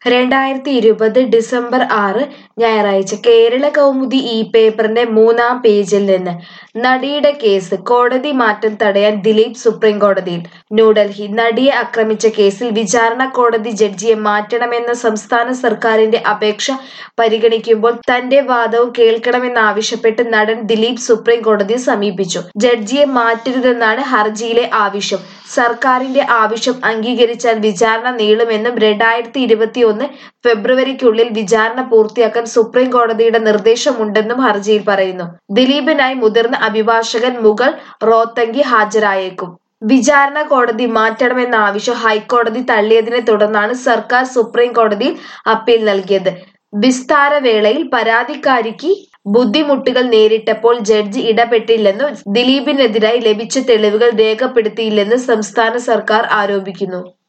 രണ്ടായിരത്തി ഇരുപത് ഡിസംബർ ആറ് ഞായറാഴ്ച കേരള കൗമുദി ഈ പേപ്പറിന്റെ മൂന്നാം പേജിൽ നിന്ന് നടിയുടെ കേസ് കോടതി മാറ്റം തടയാൻ ദിലീപ് സുപ്രീം കോടതിയിൽ ന്യൂഡൽഹി നടിയെ ആക്രമിച്ച കേസിൽ വിചാരണ കോടതി ജഡ്ജിയെ മാറ്റണമെന്ന സംസ്ഥാന സർക്കാരിന്റെ അപേക്ഷ പരിഗണിക്കുമ്പോൾ തന്റെ വാദവും കേൾക്കണമെന്നാവശ്യപ്പെട്ട് നടൻ ദിലീപ് സുപ്രീം കോടതിയെ സമീപിച്ചു ജഡ്ജിയെ മാറ്റരുതെന്നാണ് ഹർജിയിലെ ആവശ്യം സർക്കാരിന്റെ ആവശ്യം അംഗീകരിച്ചാൽ വിചാരണ നീളുമെന്നും രണ്ടായിരത്തി ഇരുപത്തിയൊന്ന് ഫെബ്രുവരിക്കുള്ളിൽ വിചാരണ പൂർത്തിയാക്കാൻ സുപ്രീം കോടതിയുടെ നിർദ്ദേശമുണ്ടെന്നും ഹർജിയിൽ പറയുന്നു ദിലീപിനായി മുതിർന്ന അഭിഭാഷകൻ മുഗൾ റോത്തങ്കി ഹാജരായേക്കും വിചാരണ കോടതി മാറ്റണമെന്ന ആവശ്യം ഹൈക്കോടതി തള്ളിയതിനെ തുടർന്നാണ് സർക്കാർ സുപ്രീം കോടതിയിൽ അപ്പീൽ നൽകിയത് വിസ്താരവേളയിൽ പരാതിക്കാരിക്ക് ബുദ്ധിമുട്ടുകൾ നേരിട്ടപ്പോൾ ജഡ്ജി ഇടപെട്ടില്ലെന്നും ദിലീപിനെതിരായി ലഭിച്ച തെളിവുകൾ രേഖപ്പെടുത്തിയില്ലെന്ന് സംസ്ഥാന സർക്കാർ ആരോപിക്കുന്നു